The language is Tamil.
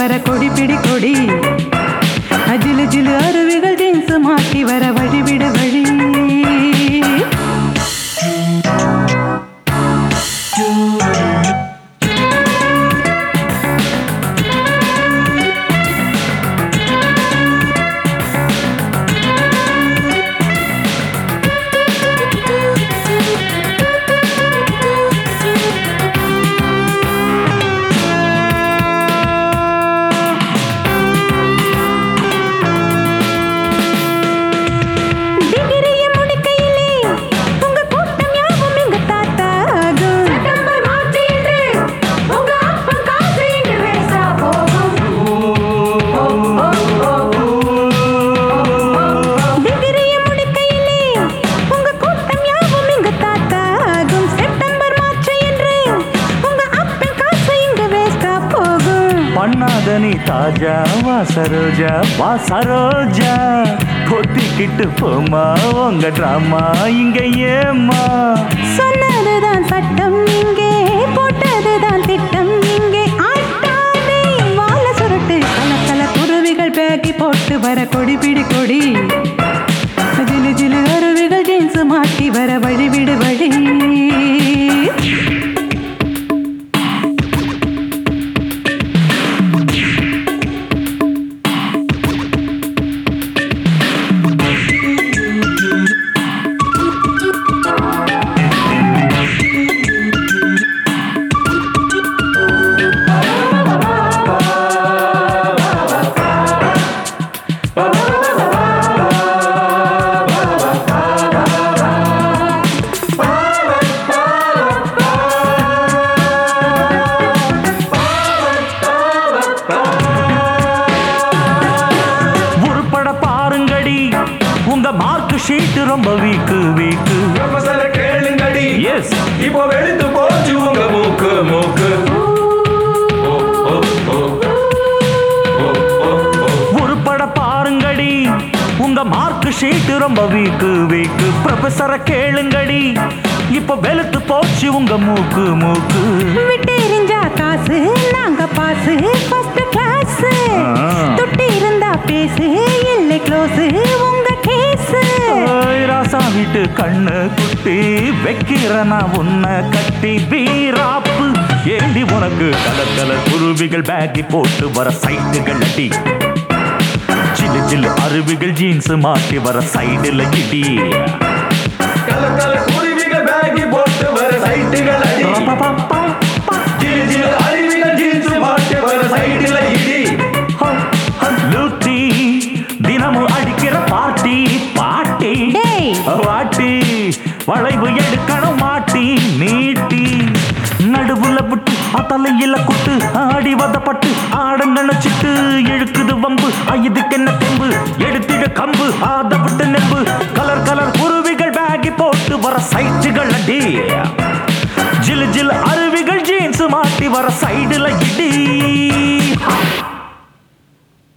வர கொடி பிடி கொடி அஜிலு ஜிலு அருவிகள் ஜீன்ஸ் மாட்டி வர வழிவிடு வழி டிகிரிய முடிக்கையிலே உங்க கூட்டம் யாவும் எங்க தாத்தா ஆகும் செப்டம்பர் மார்ச் என்று உங்க அப்பன் காசு இங்கு வேஸ்டா போகும் டிகிரிய முடிக்கையிலே உங்க கூட்டம் யாவும் எங்க தாத்தா ஆகும் செப்டம்பர் மார்ச் என்று உங்க அப்பன் காசு இங்க வேஸ்டா போகும் பண்ணாத நீ தாஜா வா சரோஜா வா சரோஜா பொத்திக்கிட்டு போமா உங்க ட்ராமா இங்க ஏமா சொன்னதுதான் சட்டம் இங்கே போட்டதுதான் திட்டம் இங்கே ஆட்டாதே வாழ சுருட்டு கல கல குருவிகள் பேக்கி போட்டு வர கொடி பிடி கொடி ஜிலு ஜிலு அருவிகள் ஜீன்ஸ் மாட்டி வர வழி விடு வழி உருப்பட பாருங்கடி உங்க மார்க் ஷீட் ரொம்ப வீக்கு வீக்கு ப்ரொஃபசர கேளுங்கடி எஸ் இப்போ வெளுத்து போச்சு உங்க மூக்கு மூக்கு ஓ, ஓ, ஓ. ஓ, ஓ, ஓ. உருப்பட பாருங்கடி உங்க மார்க் ஷீட் ரொம்ப வீக்கு வீக்கு ப்ரொஃபஸரை கேளுங்கடி இப்ப வெளுத்து போச்சு உங்க மூக்கு மூக்கு விட்டு எரிஞ்சா காசு நாங்க பாசு ஃபர்ஸ்ட் கிளாஸ் ஆ. தொட்டி இருந்தா பேசு இல்லை க்ளோஸ் உங்க கேஸ் ஓய், ராசா வீட்டு கண்ணு குட்டி வைக்கிறனா உன்னை கட்டி வீராப்பு ஏண்டி உனக்கு கலர் கலர் குருவிகள் பேக்கி போட்டு வர சைட்டுகள் அடி சில்லு சில்லு அருவிகள் ஜீன்ஸ் மாட்டி வர சைடுல இடி கல கல குருவிகள் பேக்கி போட்டு வர சைட்டுகள் அடி ரபபப்பா, ஜிலு ஜிலு அருவிகள் ஜீன்ஸ் மாட்டி வர சைடுல இடி ஹோ, ஹோ, லூட்டி தினமும் அடிக்கிற பாட்டி பாட்டி டேய். வாட்டி வளைவு எடுக்கணும் மாட்டி நீட்டி நடுவுல விட்டு தலையில குட்டு ஆடி வதப்பட்டு ஆட நினைச்சிட்டு இழுக்குது வம்பு ஆ, இதுக்கு என்ன தெம்பு எடுத்திட கம்பு ஆத விட்டு நெம்பு கலர் கலர் குருவிகள் பேகி போட்டு வர சைட்டுகள் அடி ஜிலு ஜிலு அருவிகள் ஜீன்ஸ் மாட்டி வர சைடுல இடி